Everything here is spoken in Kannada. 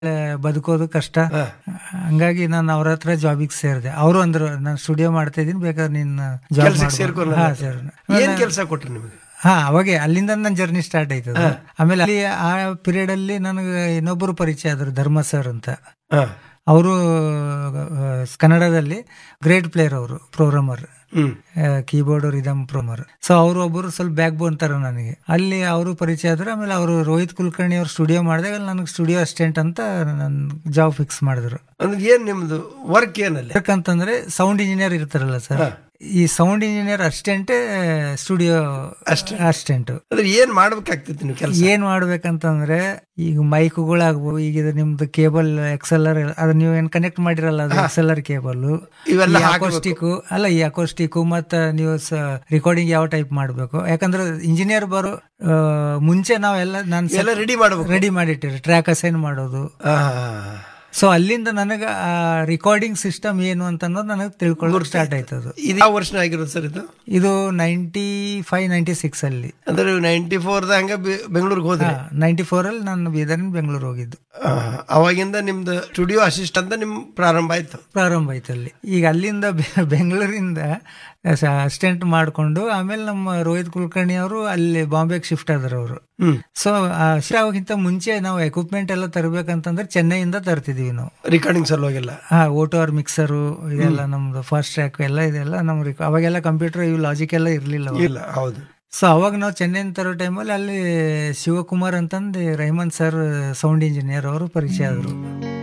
ಬದುಕೋದು ಕಷ್ಟ ಹಂಗಾಗಿ ನಾನು ಅವ್ರ ಹತ್ರ ಜಾಬಿಗೆ ಸೇರಿದೆ ಅವರು ಅಂದ್ರು ನಾನು ಸ್ಟುಡಿಯೋ ಮಾಡ್ತಾ ಇದೀನಿ ಬೇಕಾದ್ರೆ ನಿನ್ನ ಜಾಬ್ ಕೆಲ್ಸಕ್ಕೆ ಸೇರ್ಕೊಳ್ಳ ಹಾ ಸರ್ ಏನ್ ಕೆಲಸ ಕೊಟ್ರಿ ನಿಮಗೆ ಹಾ ಅವಾಗೆ ಅಲ್ಲಿಂದ ನನ್ನ ಜರ್ನಿ ಸ್ಟಾರ್ಟ್ ಆಯ್ತದ ಆಮೇಲೆ ಅಲ್ಲಿ ಆ ಪೀರಿಯಡ್ ಅಲ್ಲಿ ನನಗೆ ಇನ್ನೊಬ್ಬರು ಪರಿಚಯ ಆದ್ರು ಧರ್ಮ ಸರ್ ಅಂತ ಹಾ. ಅವರು ಕನ್ನಡದಲ್ಲಿ ಗ್ರೇಟ್ ಪ್ಲೇಯರ್ ಅವರು programmer hmm keyboard rhythm programmer so ಅವರು ಒಬ್ಬರು ಸ್ವಲ್ಪ ಬ್ಯಾಕ್ ಬೋನ್ ತರ ನನಗೆ ಅಲ್ಲಿ ಅವರು ಪರಿಚಯ ಆದ್ರು ಆಮೇಲೆ ಅವರು ರೋಹಿತ್ ಕುಲಕರ್ಣಿ ಅವ್ರ ಸ್ಟುಡಿಯೋ ಮಾಡಿದಾಗ ನನಗೆ ಸ್ಟುಡಿಯೋ ಅಸಿಸ್ಟೆಂಟ್ ಅಂತ ನನ್ನ ಜಾಬ್ ಫಿಕ್ಸ್ ಮಾಡಿದ್ರು ಅಂದ್ರೆ ಏನ್ ನಿಮ್ದು ವರ್ಕ್ ಏನಲ್ಲಿ ಯಾಕಂತಂದ್ರೆ ಸೌಂಡ್ ಇಂಜಿನಿಯರ್ ಇರ್ತಾರಲ್ಲ ಸರ್ ಈ sound engineer assistant studio assistant ಅಂದ್ರೆ ಏನ್ ಮಾಡ್ಬೇಕಾಗ್ತಿತ್ತು ನೀವು ಕೆಲಸ ಏನ್ ಮಾಡ್ಬೇಕಂತಂದ್ರೆ ಈಗ ಮೈಕ್ಗಳಾಗ್ಬೋದು ಈಗ ಇದು ನಿಮ್ದು ಕೇಬಲ್ ಎಕ್ಸೆಲ್ಲರ್ ಅದ್ ನೀವು ಏನ್ ಕನೆಕ್ಟ್ ಮಾಡಿರಲ್ಲ ಅದು ಎಕ್ಸೆಲ್ಲರ್ ಕೇಬಲ್ ಇವೆಲ್ಲ ಅಕೋಸ್ಟಿಕ್ ಅಲ್ಲ ಈ ಅಕೋಸ್ಟಿಕ್ ಮತ್ತ ನೀವು ರೆಕಾರ್ಡಿಂಗ್ ಯಾವ ಟೈಪ್ ಮಾಡ್ಬೇಕು ಯಾಕಂದ್ರೆ ಇಂಜಿನಿಯರ್ ಬರೋ ಆ, ಮುಂಚೆ ನಾವೆಲ್ಲ ನಾನು ಎಲ್ಲ ರೆಡಿ ಮಾಡ್ಬೇಕು ರೆಡಿ ಮಾಡಿಟ್ಟಿರಿ ಟ್ರ್ಯಾಕ್ ಅಸೈನ್ ಮಾಡೋದು ಆ, ಸೊ ಅಲ್ಲಿಂದ ನನಗೆ ಆ ರಿಕಾರ್ಡಿಂಗ್ ಸಿಸ್ಟಮ್ ಏನು ಅಂತ ಅನ್ನೋದು ನನಗೆ ತಿಳ್ಕೊಳ್ಳೋಕೆ ಸ್ಟಾರ್ಟ್ ಆಯ್ತದು ಇದು ಯಾವ ವರ್ಷ ಆಗಿರೋದು ಸರ್ ಇದು ಇದು ನೈಂಟಿ ಫೈವ್ ನೈಂಟಿ ಸಿಕ್ಸ್ ಅಲ್ಲಿ ಅಂದ್ರೆ ನೈಂಟಿ ಫೋರ್ ಹಂಗ ಬೆ- ಬೆಂಗಳೂರಿಗೆ ಹೋದ್ರಿ ನೈಂಟಿ ಫೋರ್ ಅಲ್ಲಿ ನಾನು ಬೀದರ್ನಿಂದ ಬೆಂಗಳೂರು ಹೋಗಿದ್ದು ಆ, ಅವಾಗಿಂದ ನಿಮ್ದು ಸ್ಟುಡಿಯೋ ಅಸಿಸ್ಟ್ ಅಂತ ನಿಮ್ ಪ್ರಾರಂಭ ಆಯ್ತು ಪ್ರಾರಂಭ ಆಯ್ತು ಅಲ್ಲಿ ಈಗ ಅಲ್ಲಿಂದ ಬೆ- ಬೆಂಗಳೂರಿಂದ ಅಸಿಸ್ಟೆಂಟ್ ಮಾಡ್ಕೊಂಡು ಆಮೇಲೆ ನಮ್ಮ ರೋಹಿತ್ ಕುಲಕರ್ಣಿ ಅವರು ಅಲ್ಲಿ ಬಾಂಬೆಗೆ ಶಿಫ್ಟ್ ಆದ್ರು ಅವರು ಹ್ಮ್ ಸೊ ಆಗೋಕ್ಕಿಂತ ಮುಂಚೆ ನಾವು ಎಕ್ವಿಪ್ಮೆಂಟ್ ಎಲ್ಲ ತರಬೇಕಂತಂದ್ರೆ ಚೆನ್ನೈಯಿಂದ ತರ್ತಿದೀವಿ ನಾವು ರಿಕಾರ್ಡಿಂಗ್ ಸಲುವಾಗಿಲ್ಲ ಹಾ ಓಟೋ ಆರ್ ಮಿಕ್ಸರು ಇದೆಲ್ಲ ನಮ್ದು ಫಾಸ್ಟ್ ಟ್ರ್ಯಾಕ್ ಎಲ್ಲ ಇದೆಲ್ಲ ನಮ್ ರಿಕ- ಅವಾಗೆಲ್ಲ ಕಂಪ್ಯೂಟರ್ ಇವು ಲಾಜಿಕ್ ಎಲ್ಲ ಇರ್ಲಿಲ್ಲ ಅವಾಗ. ಇಲ್ಲ ಹೌದು ಸೊ ಅವಾಗ ನಾವು ಚೆನ್ನೈನ ತರೋ ಟೈಮಲ್ಲಿ ಅಲ್ಲಿ ಶಿವಕುಮಾರ್ ಅಂತಂದು ರಹಮಾನ್ ಸರ್ ಸೌಂಡ್ ಇಂಜಿನಿಯರ್ ಅವರು ಪರಿಚಯ ಆದ್ರು